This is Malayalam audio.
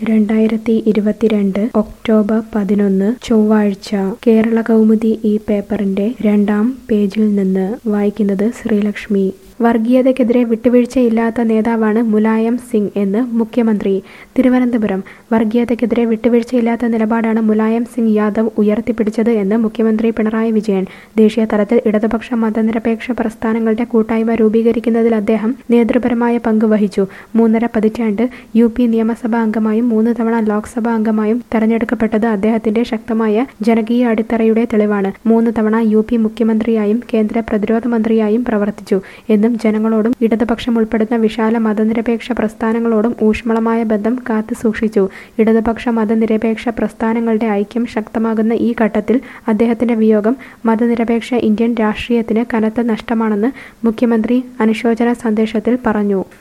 രണ്ടായിരത്തി ഇരുപത്തിരണ്ട് ഒക്ടോബർ പതിനൊന്ന് ചൊവ്വാഴ്ച കേരള കൗമുദി ഈ പേപ്പറിന്റെ രണ്ടാം പേജിൽ നിന്ന് വായിക്കുന്നത് ശ്രീലക്ഷ്മി വർഗീയതയ്ക്കെതിരെ വിട്ടുവീഴ്ചയില്ലാത്ത നേതാവാണ് മുലായം സിംഗ് എന്ന് മുഖ്യമന്ത്രി തിരുവനന്തപുരം വർഗീയതയ്ക്കെതിരെ വിട്ടുവീഴ്ചയില്ലാത്ത നിലപാടാണ് മുലായം സിംഗ് യാദവ് ഉയർത്തിപ്പിടിച്ചത് എന്ന് മുഖ്യമന്ത്രി പിണറായി വിജയൻ ദേശീയ തലത്തിൽ ഇടതുപക്ഷ മതനിരപേക്ഷ പ്രസ്ഥാനങ്ങളുടെ കൂട്ടായ്മ രൂപീകരിക്കുന്നതിൽ അദ്ദേഹം നേതൃപരമായ പങ്ക് വഹിച്ചു മൂന്നര പതിറ്റാണ്ട് യു പി നിയമസഭാ അംഗമായും മൂന്ന് തവണ ലോക്സഭാ അംഗമായും തെരഞ്ഞെടുക്കപ്പെട്ടത് അദ്ദേഹത്തിന്റെ ശക്തമായ ജനകീയ അടിത്തറയുടെ തെളിവാണ് മൂന്ന് തവണ യു പി മുഖ്യമന്ത്രിയായും കേന്ദ്ര പ്രതിരോധ മന്ത്രിയായും പ്രവർത്തിച്ചു എന്നും ജനങ്ങളോടും ഇടതുപക്ഷം ഉൾപ്പെടുന്ന വിശാല മതനിരപേക്ഷ പ്രസ്ഥാനങ്ങളോടും ഊഷ്മളമായ ബന്ധം കാത്തു സൂക്ഷിച്ചു ഇടതുപക്ഷ മതനിരപേക്ഷ പ്രസ്ഥാനങ്ങളുടെ ഐക്യം ശക്തമാകുന്ന ഈ ഘട്ടത്തിൽ അദ്ദേഹത്തിന്റെ വിയോഗം മതനിരപേക്ഷ ഇന്ത്യൻ രാഷ്ട്രീയത്തിന് കനത്ത നഷ്ടമാണെന്ന് മുഖ്യമന്ത്രി അനുശോചന സന്ദേശത്തിൽ പറഞ്ഞു